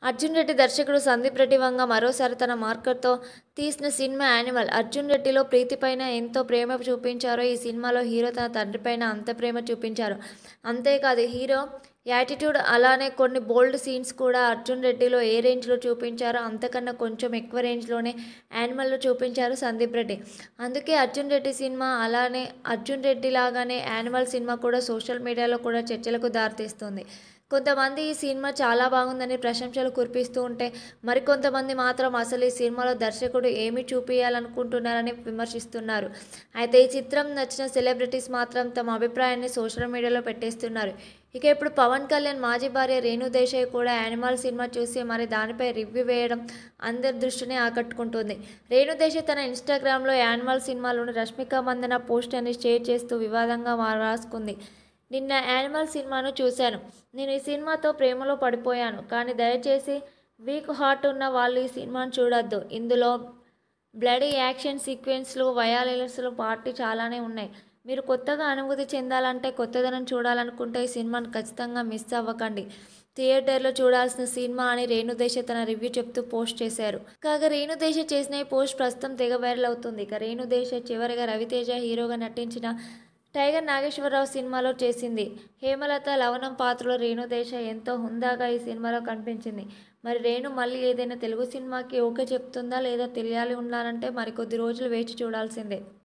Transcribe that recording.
అర్జున్ రెడ్డి దర్శకుడు సందీప్ రెడ్డి వంగ మరోసారి తన మార్కర్తో తీసిన సినిమా యానిమల్ అర్జున్ రెడ్డిలో ప్రీతి పైన ఎంతో ప్రేమ చూపించారో ఈ సినిమాలో హీరో తన తండ్రి పైన అంత ప్రేమ చూపించారు అంతేకాదు హీరో యాటిట్యూడ్ అలానే కొన్ని బోల్డ్ సీన్స్ కూడా అర్జున్ రెడ్డిలో ఏ రేంజ్లో చూపించారో అంతకన్నా కొంచెం ఎక్కువ రేంజ్లోనే యానిమల్లో చూపించారు సందీప్ రెడ్డి అందుకే అర్జున్ రెడ్డి సినిమా అలానే అర్జున్ రెడ్డి లాగానే యానిమల్ సినిమా కూడా సోషల్ మీడియాలో కూడా చర్చలకు దారితీస్తుంది కొంతమంది ఈ సినిమా చాలా బాగుందని ప్రశంసలు కురిపిస్తూ ఉంటే మరికొంతమంది మాత్రం అసలు ఈ సినిమాలో దర్శకుడు ఏమి చూపించాలనుకుంటున్నారని విమర్శిస్తున్నారు అయితే ఈ చిత్రం నచ్చిన సెలబ్రిటీస్ మాత్రం తమ అభిప్రాయాన్ని సోషల్ మీడియాలో పెట్టేస్తున్నారు ఇక ఇప్పుడు పవన్ కళ్యాణ్ మాజీ భార్య రేణు దేశాయ్ కూడా యానిమల్ సినిమా చూసి మరి దానిపై రివ్యూ వేయడం అందరి దృష్టిని ఆకట్టుకుంటుంది రేణు దేశాయ్ తన ఇన్స్టాగ్రామ్లో యానిమల్ సినిమాలోని రష్మిక మందన పోస్టర్ని షేర్ చేస్తూ వివాదంగా మా- రాసుకుంది నిన్న యానిమల్ సినిమాను చూశాను నేను ఈ సినిమాతో ప్రేమలో పడిపోయాను కానీ దయచేసి వీక్ హార్ట్ ఉన్న వాళ్ళు ఈ సినిమాను చూడొద్దు ఇందులో బ్లడీ యాక్షన్ సీక్వెన్స్లు వయాలెన్స్లు పార్టీ చాలానే ఉన్నాయి మీరు కొత్తగా అనుభూతి చెందాలంటే కొత్తదనం చూడాలనుకుంటే ఈ సినిమాను ఖచ్చితంగా మిస్ అవ్వకండి థియేటర్లో చూడాల్సిన సినిమా అని రేణుదేశ తన రివ్యూ చెప్తూ పోస్ట్ చేశారు కాగా రేణుదేశ చేసిన ఈ పోస్ట్ ప్రస్తుతం తెగ వైరల్ అవుతుంది ఇక రేణుదేశ చివరిగా రవితేజ హీరోగా నటించిన టైగర్ నాగేశ్వరరావు సినిమాలో చేసింది హేమలత లవణం పాత్రలో రేణు దేశ ఎంతో హుందాగా ఈ సినిమాలో కనిపించింది మరి రేణు మళ్ళీ ఏదైనా తెలుగు సినిమాకి ఓకే చెప్తుందా లేదా తెలియాలి ఉండాలంటే మరికొద్ది రోజులు వేచి చూడాల్సిందే